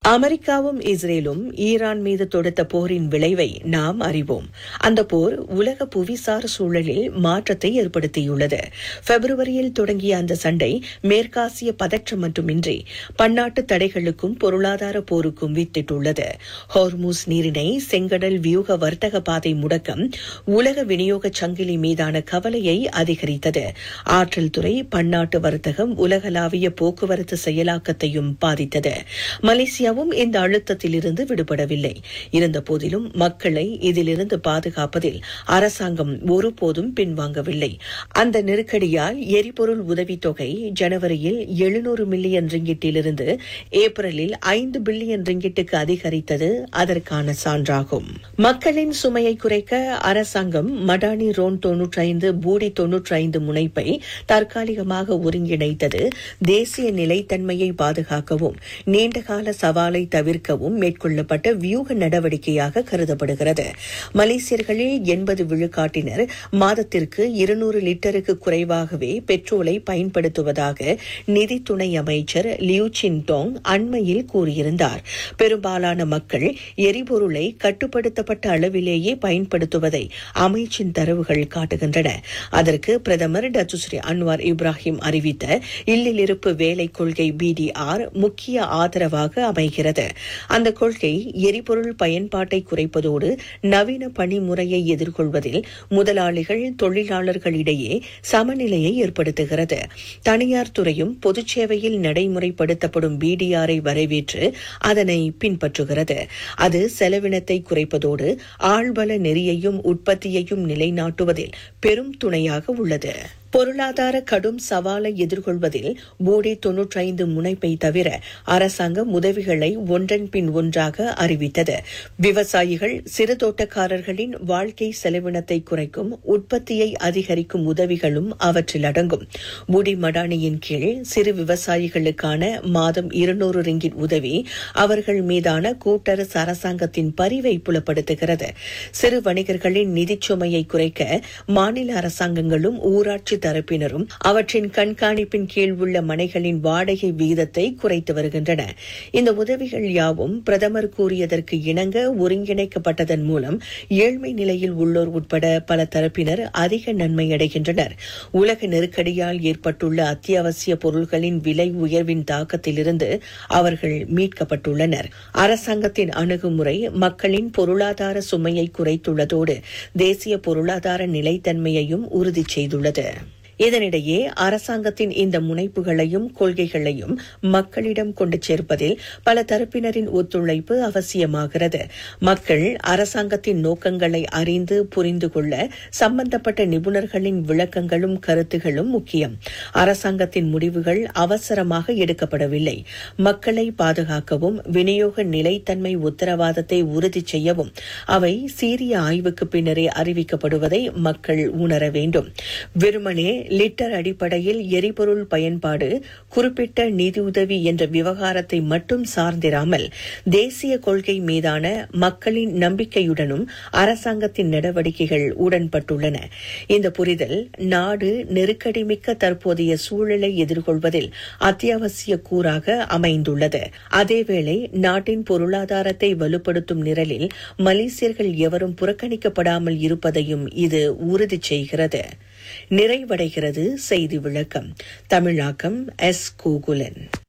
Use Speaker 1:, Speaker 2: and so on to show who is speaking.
Speaker 1: அமெரிக்காவும் இஸ்ரேலும் ஈரான் மீது தொடுத்த போரின் விளைவை நாம் அறிவோம் அந்த போர் உலக புவிசார் சூழலில் மாற்றத்தை ஏற்படுத்தியுள்ளது பிப்ரவரியில் தொடங்கிய அந்த சண்டை மேற்காசிய பதற்றம் மட்டுமின்றி பன்னாட்டு தடைகளுக்கும் பொருளாதார போருக்கும் வித்திட்டுள்ளது ஹோர்மூஸ் நீரிணை செங்கடல் வியூக வர்த்தக பாதை முடக்கம் உலக விநியோக சங்கிலி மீதான கவலையை அதிகரித்தது ஆற்றல் துறை பன்னாட்டு வர்த்தகம் உலகளாவிய போக்குவரத்து செயலாக்கத்தையும் பாதித்தது மலேசியாவும் இந்த அழுத்தத்திலிருந்து விடுபடவில்லை இருந்தபோதிலும் மக்களை இதிலிருந்து பாதுகாப்பதில் அரசாங்கம் ஒருபோதும் பின்வாங்கவில்லை அந்த நெருக்கடியால் எரிபொருள் உதவித்தொகை ஜனவரியில் எழுநூறு மில்லியன் ரிங்கிட்டிலிருந்து ஏப்ரலில் ஐந்து பில்லியன் ரிங்கிட்டுக்கு அதிகரித்தது அதற்கான சான்றாகும் மக்களின் சுமையை குறைக்க அரசாங்கம் மடானி ரோன் தொன்னூற்றி ஐந்து பூடி தொன்னூற்றி ஐந்து முனைப்பை தற்காலிகமாக ஒருங்கிணைத்தது தேசிய நிலைத்தன்மையை பாதுகாக்கவும் நீண்டகால சவாலை தவிர்க்கவும் மேற்கொள்ளப்பட்ட வியூக நடவடிக்கையாக கருதப்படுகிறது மலேசியர்களில் எண்பது விழுக்காட்டினர் மாதத்திற்கு இருநூறு லிட்டருக்கு குறைவாகவே பெட்ரோலை பயன்படுத்துவதாக நிதி துணை அமைச்சர் லியூ சின் டோங் அண்மையில் கூறியிருந்தார் பெரும்பாலான மக்கள் எரிபொருளை கட்டுப்படுத்தப்பட்ட அளவிலேயே பயன்படுத்துவதை அமைச்சின் தரவுகள் காட்டுகின்றன அதற்கு பிரதமர் டச்சுஸ்ரீ அன்வார் இப்ராஹிம் அறிவித்த இல்லில் இருப்பு வேலை கொள்கை பிடிஆர் முக்கிய ஆதரவாக அமைகிறது அந்த கொள்கை எரிபொருள் பயன்பாட்டை குறைப்பதோடு நவீன பணிமுறையை எதிர்கொள்வதில் முதலாளிகள் தொழிலாளர்களிடையே சமநிலையை ஏற்படுத்துகிறது தனியார் துறையும் பொதுச் சேவையில் நடைமுறைப்படுத்தப்படும் பிடிஆரை வரவேற்று அதனை பின்பற்றுகிறது அது செலவினத்தை குறைப்பதோடு ஆழ்வல நெறியையும் உற்பத்தியையும் நிலைநாட்டுவதில் பெரும் துணையாக உள்ளது பொருளாதார கடும் சவாலை எதிர்கொள்வதில் போடி தொன்னூற்றி ஐந்து முனைப்பை தவிர அரசாங்கம் உதவிகளை ஒன்றன் பின் ஒன்றாக அறிவித்தது விவசாயிகள் சிறு தோட்டக்காரர்களின் வாழ்க்கை செலவினத்தை குறைக்கும் உற்பத்தியை அதிகரிக்கும் உதவிகளும் அவற்றில் அடங்கும் பூடி மடானியின் கீழ் சிறு விவசாயிகளுக்கான மாதம் இருநூறு ரிங்கிட் உதவி அவர்கள் மீதான கூட்டரசு அரசாங்கத்தின் பரிவை புலப்படுத்துகிறது சிறு வணிகர்களின் நிதிச் சுமையை குறைக்க மாநில அரசாங்கங்களும் ஊராட்சி தரப்பினரும் அவற்றின் கண்காணிப்பின் கீழ் உள்ள மனைகளின் வாடகை விகிதத்தை குறைத்து வருகின்றன இந்த உதவிகள் யாவும் பிரதமர் கூறியதற்கு இணங்க ஒருங்கிணைக்கப்பட்டதன் மூலம் ஏழ்மை நிலையில் உள்ளோர் உட்பட பல தரப்பினர் அதிக நன்மை அடைகின்றனர் உலக நெருக்கடியால் ஏற்பட்டுள்ள அத்தியாவசிய பொருட்களின் விலை உயர்வின் தாக்கத்திலிருந்து அவர்கள் மீட்கப்பட்டுள்ளனர் அரசாங்கத்தின் அணுகுமுறை மக்களின் பொருளாதார சுமையை குறைத்துள்ளதோடு தேசிய பொருளாதார நிலைத்தன்மையையும் உறுதி செய்துள்ளது இதனிடையே அரசாங்கத்தின் இந்த முனைப்புகளையும் கொள்கைகளையும் மக்களிடம் கொண்டு சேர்ப்பதில் பல தரப்பினரின் ஒத்துழைப்பு அவசியமாகிறது மக்கள் அரசாங்கத்தின் நோக்கங்களை அறிந்து புரிந்து கொள்ள சம்பந்தப்பட்ட நிபுணர்களின் விளக்கங்களும் கருத்துகளும் முக்கியம் அரசாங்கத்தின் முடிவுகள் அவசரமாக எடுக்கப்படவில்லை மக்களை பாதுகாக்கவும் விநியோக நிலைத்தன்மை உத்தரவாதத்தை உறுதி செய்யவும் அவை சீரிய ஆய்வுக்கு பின்னரே அறிவிக்கப்படுவதை மக்கள் உணர வேண்டும் வெறுமனே லிட்டர் அடிப்படையில் எரிபொருள் பயன்பாடு குறிப்பிட்ட நிதியுதவி என்ற விவகாரத்தை மட்டும் சார்ந்திராமல் தேசிய கொள்கை மீதான மக்களின் நம்பிக்கையுடனும் அரசாங்கத்தின் நடவடிக்கைகள் உடன்பட்டுள்ளன இந்த புரிதல் நாடு நெருக்கடிமிக்க தற்போதைய சூழலை எதிர்கொள்வதில் அத்தியாவசிய கூறாக அமைந்துள்ளது அதேவேளை நாட்டின் பொருளாதாரத்தை வலுப்படுத்தும் நிரலில் மலேசியர்கள் எவரும் புறக்கணிக்கப்படாமல் இருப்பதையும் இது உறுதி செய்கிறது நிறைவடைகிறது செய்தி விளக்கம் தமிழாக்கம் எஸ் கோகுலன்